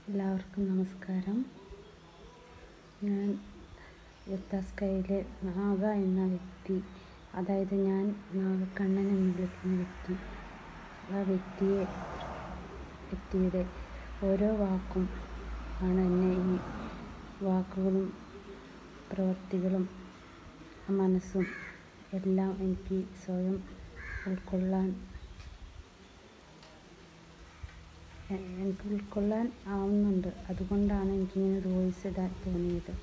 എല്ലാവർക്കും നമസ്കാരം ഞാൻ വ്യത്യാസ്കയിലെ നാഗ എന്ന വ്യക്തി അതായത് ഞാൻ നാഗക്കണ്ണൻ എന്ന് വിളിക്കുന്ന വ്യക്തി ആ വ്യക്തിയെ വ്യക്തിയുടെ ഓരോ വാക്കും ആണ് എന്നെ ഈ വാക്കുകളും പ്രവൃത്തികളും മനസ്സും എല്ലാം എനിക്ക് സ്വയം ഉൾക്കൊള്ളാൻ എനിക്ക് ഉൾക്കൊള്ളാൻ ആവുന്നുണ്ട് അതുകൊണ്ടാണ് എനിക്കിങ്ങനെ ഒരു വോയിസ് ഇടാൻ തോന്നിയത്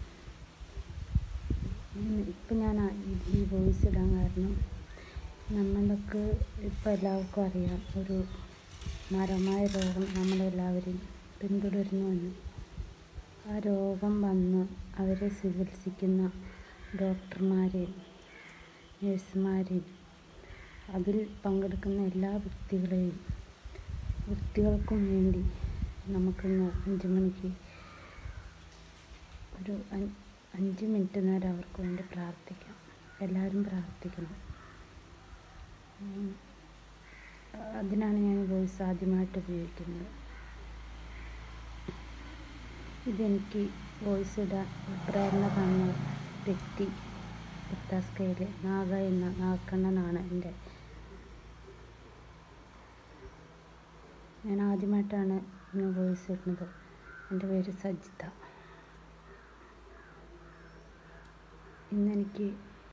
ഇപ്പം ഞാൻ ഈ വോയിസ് ഇടാൻ കാരണം നമ്മൾക്ക് ഇപ്പം എല്ലാവർക്കും അറിയാം ഒരു മരമായ രോഗം നമ്മളെല്ലാവരെയും പിന്തുടരുന്നുവെന്ന് ആ രോഗം വന്ന് അവരെ ചികിത്സിക്കുന്ന ഡോക്ടർമാരെയും നഴ്സുമാരെയും അതിൽ പങ്കെടുക്കുന്ന എല്ലാ വ്യക്തികളെയും വ്യക്തികൾക്കും വേണ്ടി നമുക്കിന്ന് അഞ്ച് മണിക്ക് ഒരു അഞ്ച് മിനിറ്റ് നേരം അവർക്ക് വേണ്ടി പ്രാർത്ഥിക്കാം എല്ലാവരും പ്രാർത്ഥിക്കണം അതിനാണ് ഞാൻ വോയിസ് ആദ്യമായിട്ട് ഉപയോഗിക്കുന്നത് ഇതെനിക്ക് വോയിസ് ഇടാൻ പ്രേരണ തന്ന വ്യക്തി വ്യത്യാസ്കയിലെ നാഗ എന്ന നാഗക്കണ്ണനാണ് എൻ്റെ ഞാൻ ആദ്യമായിട്ടാണ് ഇങ്ങനെ വോയിസ് ഇടുന്നത് എൻ്റെ പേര് സജിത ഇന്നെനിക്ക്